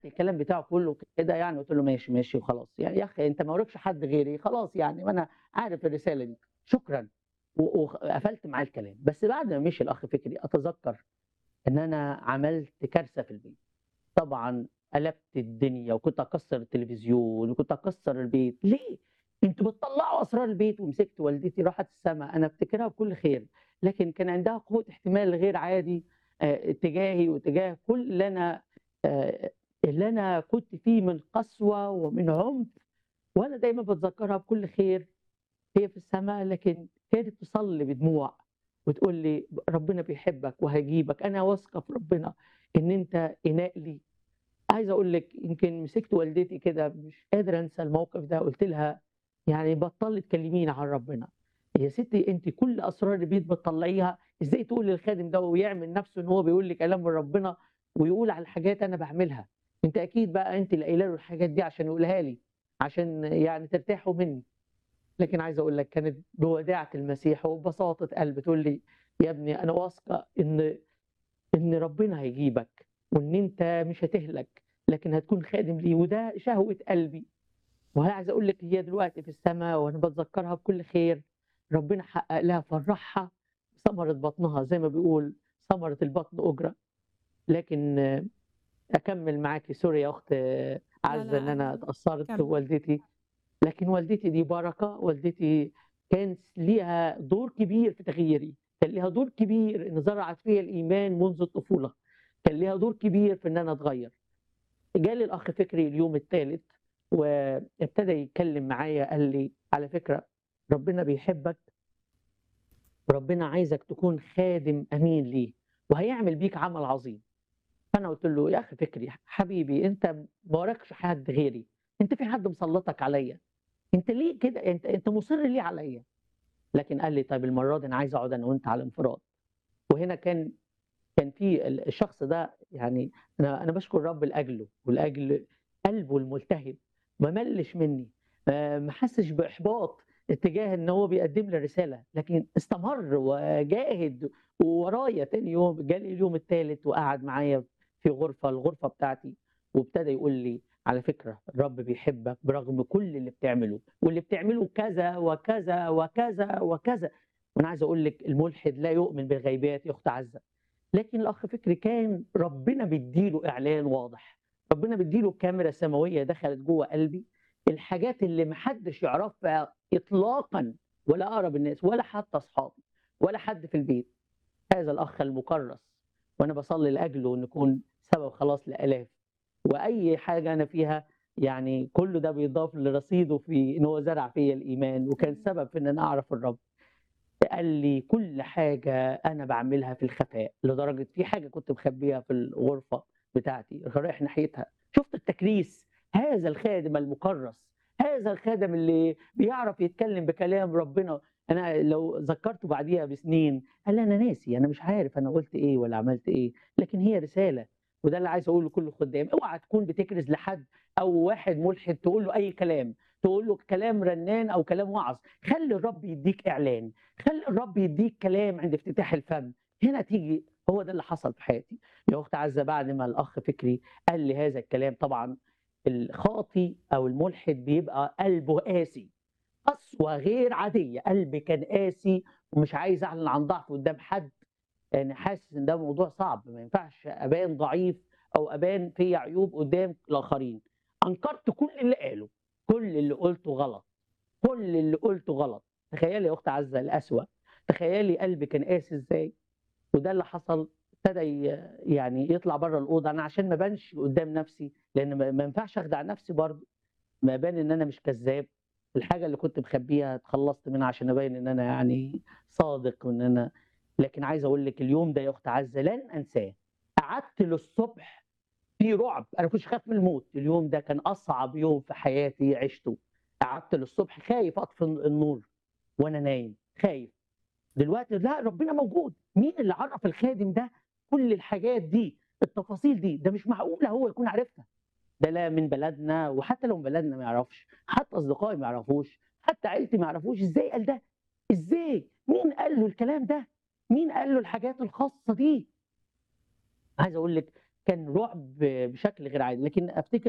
الكلام بتاعه كله كده يعني قلت له ماشي ماشي وخلاص يعني يا اخي انت ما وراكش حد غيري خلاص يعني وانا عارف الرساله دي شكرا و- وقفلت معاه الكلام بس بعد ما مشي الاخ فكري اتذكر ان انا عملت كارثه في البيت طبعا قلبت الدنيا وكنت اكسر التلفزيون وكنت اكسر البيت ليه انتوا بتطلعوا اسرار البيت ومسكت والدتي راحت السماء انا افتكرها بكل خير لكن كان عندها قوه احتمال غير عادي آه، تجاهي وتجاه كل اللي انا آه، اللي انا كنت فيه من قسوه ومن عنف وانا دايما بتذكرها بكل خير هي في السماء لكن كانت تصلي بدموع وتقول لي ربنا بيحبك وهيجيبك انا واثقه في ربنا ان انت اناء لي عايزه اقول لك يمكن مسكت والدتي كده مش قادره انسى الموقف ده قلت لها يعني بطلي تكلميني عن ربنا يا ستي انت كل اسرار البيت بتطلعيها ازاي تقول للخادم ده ويعمل نفسه ان هو بيقول لي كلام من ربنا ويقول على الحاجات انا بعملها انت اكيد بقى انت اللي قايله له الحاجات دي عشان يقولها لي عشان يعني ترتاحوا مني لكن عايز اقول لك كانت بوداعه المسيح وببساطه قلب تقول لي يا ابني انا واثقه ان ان ربنا هيجيبك وان انت مش هتهلك لكن هتكون خادم ليه وده شهوه قلبي وأنا عايز اقول لك هي دلوقتي في السماء وانا بتذكرها بكل خير ربنا حقق لها فرحها ثمرة بطنها زي ما بيقول ثمرة البطن أجرة لكن آه، أكمل معاكي سوري يا أخت آه، عزة إن أنا اتأثرت كمل. بوالدتي لكن والدتي دي بركة والدتي كان ليها دور كبير في تغييري كان ليها دور كبير إن زرعت فيا الإيمان منذ الطفولة كان ليها دور كبير في إن أنا أتغير جالي الأخ فكري اليوم الثالث وابتدى يتكلم معايا قال لي على فكرة ربنا بيحبك وربنا عايزك تكون خادم امين ليه وهيعمل بيك عمل عظيم فانا قلت له يا اخي فكري حبيبي انت ما وراكش حد غيري انت في حد مسلطك عليا انت ليه كده انت انت مصر ليه عليا لكن قال لي طيب المره دي انا عايز اقعد انا وانت على انفراد وهنا كان كان في ال- الشخص ده يعني انا انا بشكر رب لاجله ولاجل قلبه الملتهب ما ملش مني ما ما حسش باحباط اتجاه ان هو بيقدم لي رساله لكن استمر وجاهد وورايا تاني يوم جالي اليوم الثالث وقعد معايا في غرفه الغرفه بتاعتي وابتدى يقول لي على فكره الرب بيحبك برغم كل اللي بتعمله واللي بتعمله كذا وكذا وكذا وكذا وانا عايز اقول لك الملحد لا يؤمن بالغيبات يا اخت عزه لكن الاخ فكري كان ربنا بيديله اعلان واضح ربنا بيديله كاميرا سماويه دخلت جوه قلبي الحاجات اللي محدش يعرفها اطلاقا ولا اقرب الناس ولا حتى اصحابي ولا حد في البيت هذا الاخ المكرس وانا بصلي لاجله ان يكون سبب خلاص لالاف واي حاجه انا فيها يعني كل ده بيضاف لرصيده في ان هو زرع فيا الايمان وكان سبب في ان انا اعرف الرب قال لي كل حاجه انا بعملها في الخفاء لدرجه في حاجه كنت مخبيها في الغرفه بتاعتي رايح ناحيتها شفت التكريس هذا الخادم المكرس هذا الخادم اللي بيعرف يتكلم بكلام ربنا انا لو ذكرته بعديها بسنين قال لي انا ناسي انا مش عارف انا قلت ايه ولا عملت ايه لكن هي رساله وده اللي عايز اقوله لكل خدام اوعى تكون بتكرز لحد او واحد ملحد تقول له اي كلام تقول له كلام رنان او كلام وعظ خلي الرب يديك اعلان خلي الرب يديك كلام عند افتتاح الفم هنا تيجي هو ده اللي حصل في حياتي يا اخت عزه بعد ما الاخ فكري قال لي هذا الكلام طبعا الخاطي او الملحد بيبقى قلبه قاسي قسوه غير عاديه قلبي كان قاسي ومش عايز اعلن عن ضعف قدام حد يعني حاسس ان ده موضوع صعب ما ينفعش ابان ضعيف او ابان في عيوب قدام الاخرين انكرت كل اللي قاله كل اللي قلته غلط كل اللي قلته غلط تخيلي يا اخت عزه الاسوأ تخيلي قلبي كان قاسي ازاي وده اللي حصل ابتدى ي- يعني يطلع بره الاوضه انا عشان ما بانش قدام نفسي لان ما ما ينفعش اخدع نفسي برضه ما بان ان انا مش كذاب الحاجه اللي كنت مخبيها اتخلصت منها عشان ابين ان انا يعني صادق وان انا لكن عايز اقول لك اليوم ده يا اخت عزه لن انساه قعدت للصبح في رعب انا كنت خايف من الموت اليوم ده كان اصعب يوم في حياتي عشته قعدت للصبح خايف اطفي النور وانا نايم خايف دلوقتي لا ربنا موجود مين اللي عرف الخادم ده كل الحاجات دي التفاصيل دي ده مش معقوله هو يكون عارفها ده لا من بلدنا وحتى لو من بلدنا ما يعرفش حتى اصدقائي ما يعرفوش حتى عيلتي ما يعرفوش ازاي قال ده ازاي مين قال له الكلام ده مين قال له الحاجات الخاصه دي عايز اقول لك كان رعب بشكل غير عادي لكن افتكر